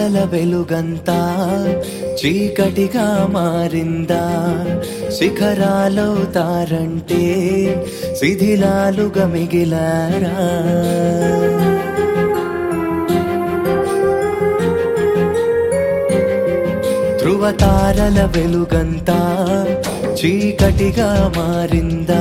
తారల వెలుగంతా చీకటిగా మారిందా శిఖరాలవుతారంటే శిథిలాలుగా మిగిలారా ధృవతారల వెలుగంతా చీకటిగా మారిందా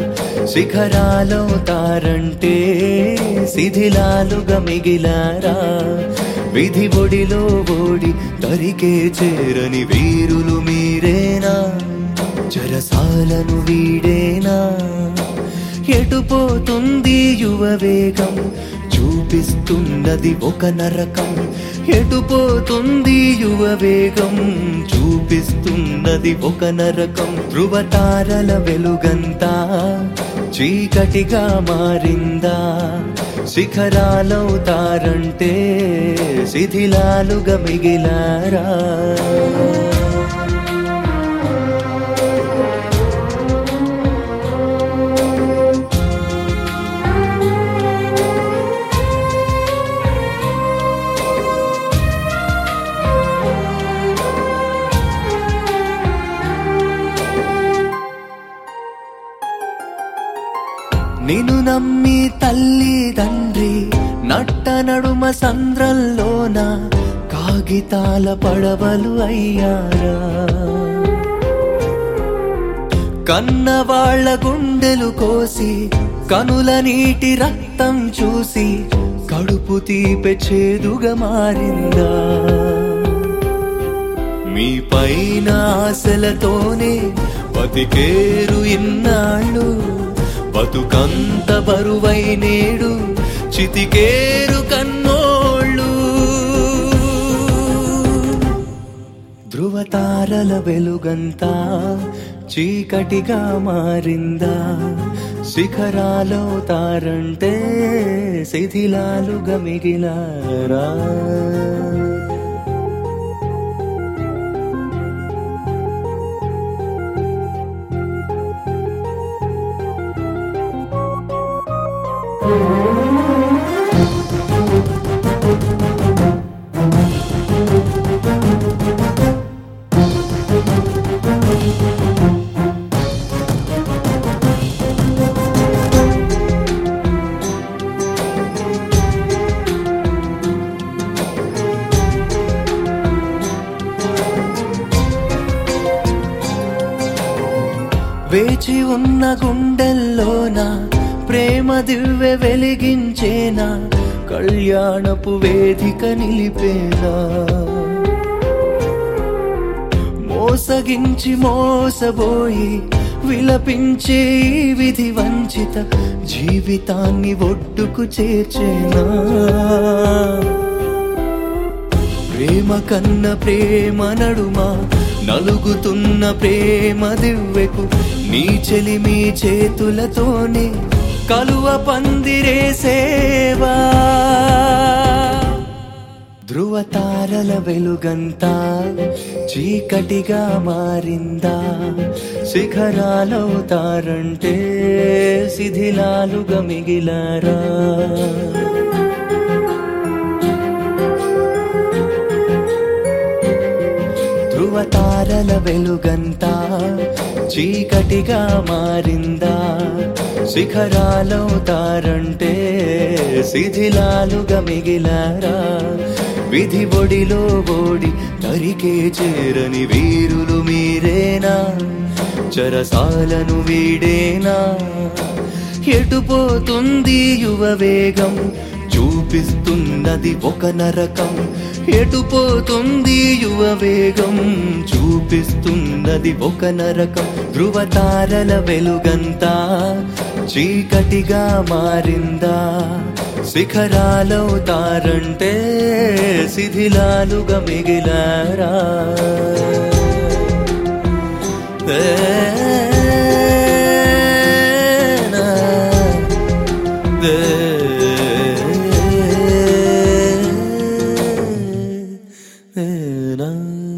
శిఖరాలవుతారంటే శిథిలాలుగా మిగిలారా విధి ఒడిలో ఓడి తరికే చేరని వీరులు మీరేనా చెరసాలను వీడేనా ఎటుపోతుంది యువ వేగం చూపిస్తున్నది ఒక నరకం ఎటుపోతుంది యువ వేగం చూపిస్తున్నది ఒక నరకం ధృవతారల వెలుగంతా చీకటిగా మారిందా శిఖరాలవుతారంటే శిథిలాలుగా మిగిలారా నిన్ను నమ్మి తల్లి తండ్రి నట్ట నడుమ సంద్రంలోన కాగితాల పడవలు అయ్యారా కన్న వాళ్ళ గుండెలు కోసి కనుల నీటి రక్తం చూసి కడుపు తీపె చేదుగా మారిందా మీ పైన ఆశలతోనే బతికేరు ఇన్నాళ్ళు బతుకంత బరువై నేడు చితికేరు కన్నోళ్ళు ధృవతారల వెలుగంతా చీకటిగా మారిందా శిఖరాలవుతారంటే శిథిలాలుగా మిగిలారా వేచి ఉన్న గుండెల్లోన ప్రేమ దివ్య వెలిగించేనా కళ్యాణపు వేదిక నిలిపేనా మోసగించి మోసబోయి విలపించే ఈ విధి వంచిత జీవితాన్ని ఒడ్డుకు చేర్చేనా ప్రేమ కన్న ప్రేమ నడుమా నలుగుతున్న ప్రేమ దివ్వెకు నీ చెలిమి చేతులతోనే కలువ పందిరేసేవా ధృవతారల వెలుగంతా చీకటిగా మారిందా శిఖరాలవుతారంటే శిథిలాలుగా మిగిలారా ధృవతారల వెలుగంతా చీకటిగా మారిందా శిఖరాలవుతారంటే శిథిలాలుగా మిగిలారా విధి ఒడిలో ఓడి తరికే చేరని వీరులు మీరేనా చెరసాలను వీడేనా ఎటుపోతుంది యువ వేగం చూపిస్తున్నది ఒక నరకం ఎటుపోతుంది యువ వేగం చూపిస్తున్నది ఒక నరకం ధృవతారల వెలుగంతా చీకటిగా మారిందా శిఖరాలవుతారంటే శిథిలాలుగా మిగిలారా దేనా, దేనా.